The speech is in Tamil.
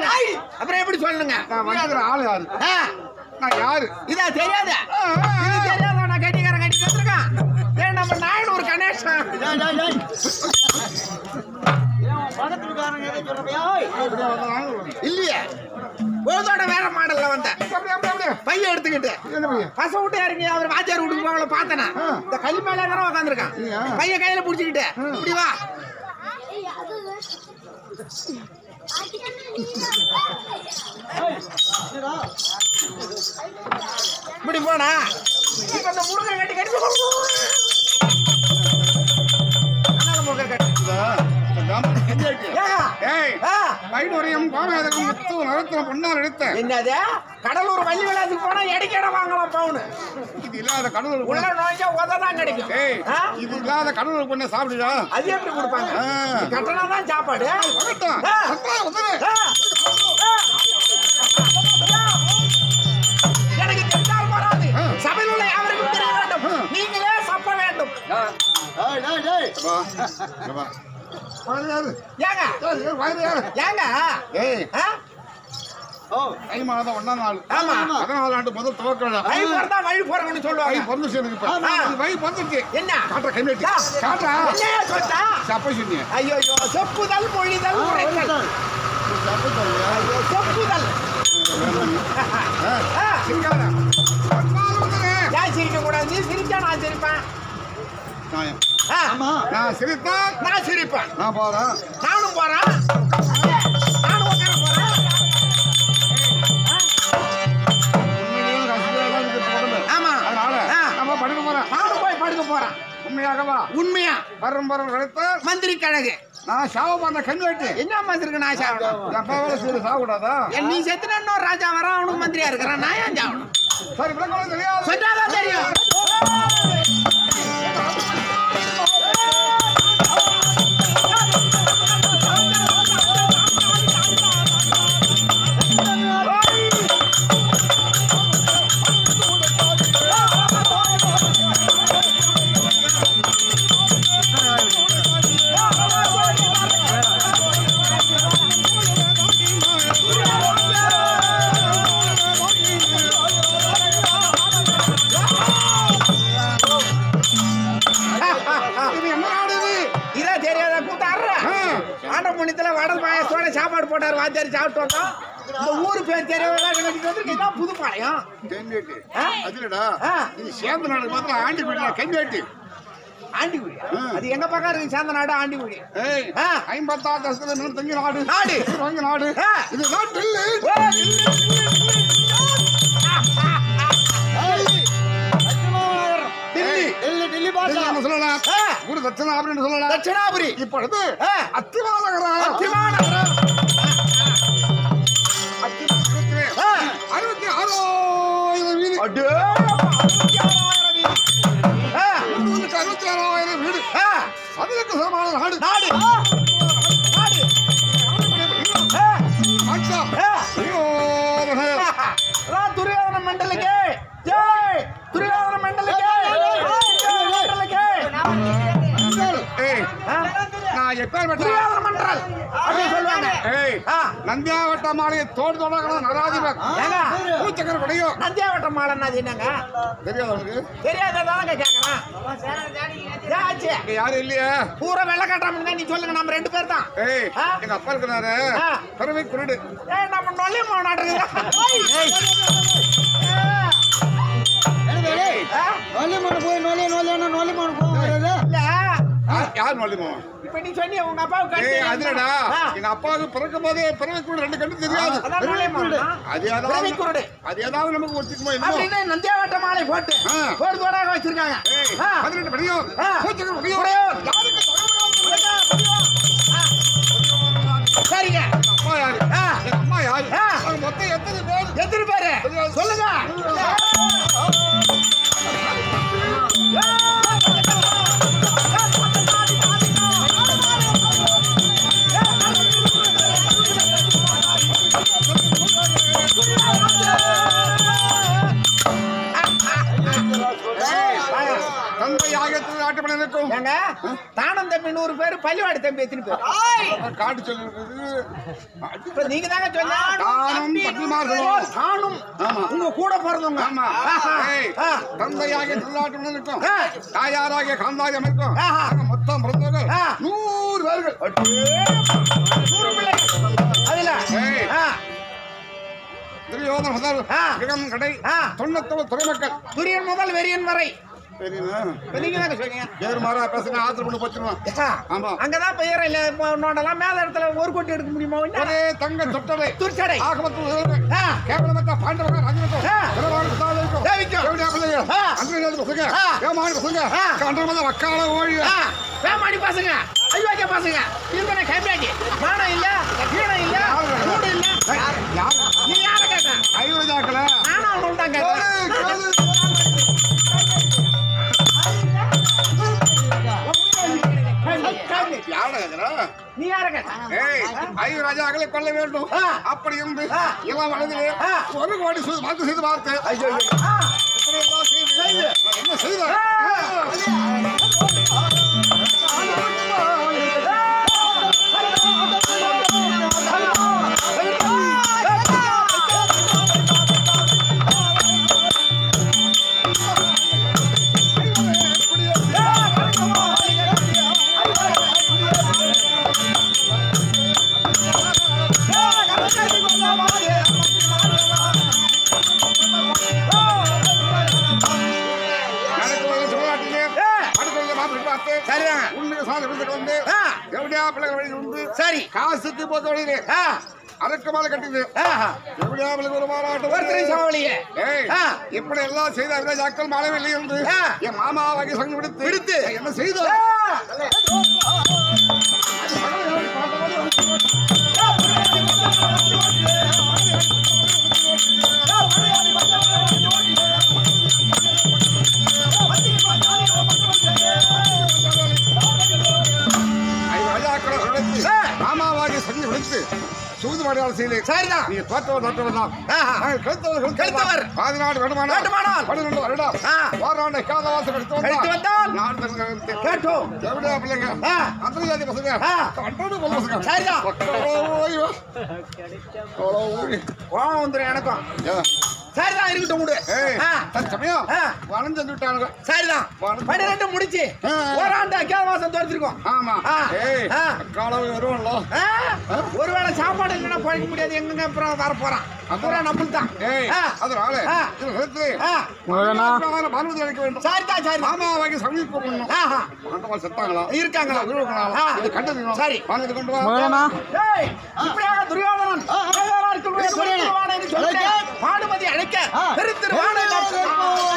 சொல்லுங்க அப்புறம் எப்படி சொல்லுங்க நான் வந்திருக்கிற ஆளு யாரு ஆ, நான் யாரு இதா தெரியாத ஆ, ஆ, இது ஆ. தெரியாத நான் கட்டிக்காரன் கட்டி வச்சிருக்கான் ஏன் நம்ம நாயனூர் கணேசன் அப்படியே வந்தாங்க. இல்லையே போதோட வேற மாடல்ல வந்தேன் அப்படியே, அப்படியே, அப்படியே. பையன் எடுத்துக்கிட்டு என்ன பையன்? பச விட்டு இறங்கி அவர் வாத்தியார் வீட்டுக்கு போகல பார்த்தேனா ஆ. இந்த கல் மேல தானே உட்காந்துருக்கான் இல்லையா? பையன் கையில புடிச்சுக்கிட்டு இப்படி வா இப்படி போனா இப்ப இந்த முருகன் கட்டி கட்டி அண்ணால முருகன் கட்டி இதா, இந்த காம்பு கஞ்சி ஆச்சு. ஏங்க, ஏய், ஆ, வைடூரியம் கோமேதகம் முத்து நரத்தின பொன்னால் எடுத்த என்னது கடலூர் வள்ளி விளையாட்டுக்கு போனா எடைக்கு இடம் வாங்கலாம் பவுனு இது இல்லாத கடவுள் உள்ள நோய்க்க உததான் கிடைக்கும் ஏய் ஆ? இது இல்லாத கடவுள் பொண்ணை சாப்பிடுடா அது எப்படி கொடுப்பாங்க ஆ. கட்டணா தான் சாப்பாடு வரட்டும். ஆ. அப்பா, வந்துரு. ஆ. ஆ. எனக்கு தெரிந்தால் வராது ஆ. சபையில் உள்ள யாவருக்கும் தெரிய வேண்டும் ஆ. நீங்களே சப்ப வேண்டும் அப்பா, இங்க வா. வயது யாரு? ஏங்க ஏய், ஏய், வயது யாரு? ஏங்க ஏய், ஆ? தை மாதம் ஒண்ணாம் நாள் ஆமா. பதினாலு ஆண்டு முதல் துவக்கம் வை பிறந்தா வழி போறவன்னு வை சொல்லுவாங்க பிறந்துச்சு எனக்கு இப்ப. ஆமா. இது வை பிறந்துச்சு. என்ன காட்டுற கை நீட்டு. ஆ. காட்டுறா. என்னையா சொல்லிட்டா சப்பை சொன்னியே. ஐயோ ஐயோ செப்புதல் மொழிதல் உரைத்தல் நீ சப்பை சொல்லியா? ஐயோ செப்புதல் ஆ. ஆ. சிரிக்காத. பதினாலு வந்துரு. ஏன் சிரிக்க கூடாது நீ சிரிச்சா நான் சிரிப்பேன் நியாயம். ஆ. நான் சிரித்தால் நான் சிரிப்பேன் நான் போறேன் நானும் போறேன் நானும் உட்கார போறேன் ஆ. உண்மையிலேயே ரசிகர்களா தான் இருக்கு உடம்பு. ஆமா அதனால ஆ. நம்ம படுக்க போறேன் நானும் போய் படுக்க போறேன் உண்மையாகவா உண்மையா வரும் வரும் கிடைத்த மந்திரி கழகு நான் சாவ பண்ண கண் வெட்டு என்ன மந்திரிக்கு நான் சாவணும் என் வேலை செய்து சாகக்கூடாதா என் நீ செத்துனா இன்னொரு ராஜா வரான் அவனுக்கு மந்திரியா இருக்கிறான் நான் ஏன் சாவணும் சரி விளக்கம் தெரியாது சொன்னாதான் தெரியும் இது என்ன நாடு இது இதே தெரியாத கூத்தாடுற ஆ. ஆண்ட புண்ணியத்துல வடல் பாயசத்தோட சாப்பாடு போட்டார் வாத்தியார் சாப்பிட்டு வந்தோம் இந்த ஊரு பேர் தெரியவில்லை கட்டிட்டு வந்து இதான் புதுப்பாளையம் கண் வெட்டு ஆ? அதுலடா ஆ. இது சேர்ந்த நாடு மாத்திரம் ஆண்டி வீட்டுல கண் வெட்டு ஆண்டிகுடி ஆ. அது எங்க பக்கம் இருக்கு சேர்ந்த நாடு ஆண்டிகுடி ஏய் ஆ. ஐம்பத்தாறு தசத்துல நின்று தங்கி நாடு நாடு. வாங்கி நாடு ஆ. இதுதான் டெல்லி ஓ, இல்ல, டெல்லி டெல்லி டெல்லி டெல்லி என்ன சொல்லலாம் ஆ. ஒரு தட்சணாபுரின்னு சொல்லலாம் தட்சிணாபுரி இப்பொழுது ஆ. அத்திவாலகரம் அத்திமாநகரம். ஆ. அறுபத்தி ஆறாயிரம் வீடு அடே, அறுபத்தி ஆறாயிரம் வீடு. ஆ, முன்னூத்தி அறுபத்தி ஆறாயிரம் வீடு ஆ, அதுக்கு சமமான நாடு நாடு நாடு ஆ, ஆட்சா ஆ. துரியோதன அதான் துரியோதன மண்டலுக்கு ஜெய் துரியோதன மண்டலுக்கு ஜெய் மண்டலுக்கு ஏய் ஆ, நான் எப்பேற்பட்ட துரியோதன மண்டல் அப்படி சொல்லுவாங்க ஏய் ஆ, நந்தியாவட்ட மாளிகை தோடு தோடாக நராதிபர் ஏங்க பூச்சக்கர குடையும் நந்தியாவட்டம் மாலன்னா அது என்னங்க தெரியாது உனக்கு தெரியாததாங்க கேட்கறேன் ஏன் ஆச்சு இங்க யாரும் இல்லையா பூரா வெள்ளை காட்டாம நீ சொல்லுங்க நம்ம ரெண்டு பேர் தான் ஏய் ஆ. எங்க அப்பா இருக்கிறாரு ஆ. பிறவை குருடு ஏய் நம்ம நொல்லி மாநாட்டுக்கு ஏய் இல்ல யார் யார் மல்லிமாவன் இப்ப நீ சொன்னிய உங்க அப்பாவுக்கு ஏய் கட்டி அதுலடா ஆ. எங்க அப்பாவுக்கு பிறக்கும் போதே பிறவை குருடு ரெண்டு கண்ணு தெரியாது அதான் நொல்லி மாநாடா? அது பிறவி ஏதாவது குருடு. அது ஏதாவது நமக்கு ஒத்துக்குமா என்னமோ அப்படின்னு நந்தியாவட்ட மாலை போட்டு ஆ. கோடு கோடாக வச்சிருக்காங்க ஏய் ஆ. பதினெட்டு படியும் ஆ. பூச்சக்கர குடையும் குடையும். யாருக்கு தகவல் ஆ. சரிங்க அம்மா யாரு ஆ. எங்க அம்மா யாரு ஆ. அவங்க மொத்தம் எத்தனை பேர் எத்தனை பேரு சொல்லுங்க தந்தை ஆகத்தில் நாட்டுப்பட இருக்கும் ஏங்க தானம் தம்பி நூறு நூறு பேர் பள்ளிவாடி தம்பி எத்தனை பேர் காட்டு சொல்லி இருக்குது இப்ப நீங்க தாங்க சொன்ன தானும் பத்னிமார்களும். தானும் ஆமா. உங்க கூட பிறந்தவங்க ஆமா ஆஹா. ஏய், ஆ. தந்தையாகிய திருநாட்டு இருக்கும் ஆ. தாயாராகிய காந்தாயம் இருக்கும் ஆஹா. ஆக மொத்தம் பிறந்தவர்கள் ஆ. நூறு பேர்கள் நூறு பிள்ளைகள். அதுல ஏய். ஆ, துரியோதன முதல் ஆ. கிழம் கடை ஆ. தொண்ணூத்தொரு துறைமக்கள் துரியன் முதல் வெறியன் வரை சரிங்களா இப்ப நீங்க தாங்க சொன்னீங்க பேர் மாறா பேசுனா ஆத்திரம் பண்ணி போச்சுருவான் ஏக்கா, ஆமா. அங்கதான் பெயர் இல்ல இப்போ நோண்டலாம் மேல இடத்துல ஒரு கோட்டி எடுக்க முடியுமா ஒண்ணு? ஒரே தங்க தொட்டலை துர்ச்சடை ஆகமத்து உதவுகள். ஆ. கேவலமற்ற பாண்டவர்கள் ராஜனுக்கும் ஆ. பிறவாறு பிதாவுக்கும் தேவிக்கும். தேவடியா பிள்ளைகள் ஆ. அந்தரியாதி பசங்க ஆ. ஏமாடி பசங்க ஆ. கண்டமத வக்கால ஓழி ஆ, வேமாடி பசங்க ஐயோக்கிய பசங்க இருந்தன கைப்பிராட்டி மானம் இல்ல கீழம் இல்ல கூடு இல்ல யார் நீ யார கேட்ட ஐவரஜாக்கல நானும் அவனும் தான் கேட்டேன் யார கேக்குறா நீ யார கேட்ட ஏய் ஐவரஜாக்களை கொல்ல வேண்டும் ஆ. அப்படி இருந்து ஆ. இளம் வயதிலே ஆ. ஒரு கோடி சு- மருந்து செய்து பார்த்து ஐயோ ஆ, இப்படி எல்லாம் செய்து நான் என்ன செய்தேன் நடக்குவது சுடுகாட்டிலே ஆ. அடுத்தவங்க மாப்பிள்ளை பார்த்து சரிதாங்க உண்மையை சாதி விழுந்துட்டு வந்து ஆ, எப்படியா பிள்ளைங்க வழி வந்து சரி காசுக்கு போத்த வழியிலே ஆ, அடக்க மேல கட்டிது ஆஹா. எப்படியா பிள்ளைங்க ஒரு மாறாட்டம் ஒருத்தரை சமாளியே ஏய் ஆ. இப்படி எல்லாம் செய்த விளையாக்கள் மாறவில்லை என்று ஆ. என் மாமா வகை சங்கம் விடுத்து விடுத்து. நான் என்ன செய்த விளையாக்களை விடுத்து ஆ. மாமாவாகி சங்கம் விடுத்து சூது மாடியால் செய்து சரிதான் நீங்க தோற்றவர் தோற்றவர் தான் ஆஹா. நாங்கள் கழுத்தவர் கழுத்தவர். பதினாடு வேண்டுமானால் வேண்டுமானால். பன்னிரண்டு வருடம் ஆ. ஓராண்டு காலவாசம் எடுத்து எடுத்து வந்தால். நான் தருகிறேன். கேட்டோம் எப்படியா பிள்ளைங்க ஆ. அந்தர்ஜாதி பசங்க ஆ. கண்டோடு கொள்ள பசங்க சரிதான். ஒக்கடோ ஓய் வா. ஒக்கடோ ஓய். கோவம் வந்துடும் எனக்கும் ஏ, சரிதான் இருக்கட்டும் விடு ஏய், ஆ, தற்சமயம் ஆ. வளைஞ்சு வந்து விட்டானுங்க சரிதான் வணக்கம். பன்னிரெண்டு முடிச்சு ஆ. ஓராண்டு அக்கியாவாசம் தோர்த்திருக்கோம் ஆமா ஆ. ஏய் ஆ. காலம் வருவோம்ல ஆ, ஒருவேளை சாப்பாடு இல்லைன்னா பழக்க முடியாது எங்கங்க அப்புறம் வர போறான் அப்புறம் நம்மளுக்கு தான் ஏய் ஆ. அதனால ஆ. இது நிறுத்து. ஆ. மகனான பானுமதி அழைக்க வேண்டும் சரிதான் சரி மாமா வாங்கி சமீபம் பண்ணணும் ஆஹா ஆண்டவா செத்தாங்களா இருக்காங்களா விழுவுங்களா ஆ. இது கண்டது சரி. பானுமதி கொண்டு வா ஏய், இப்படியாக துரியோதனன் துரியோதனனுக்கு பெருத்திருவானை என்று சொல்லிட்டு பானுமதி அழைக்க பெருத்திருவானை காட்டு.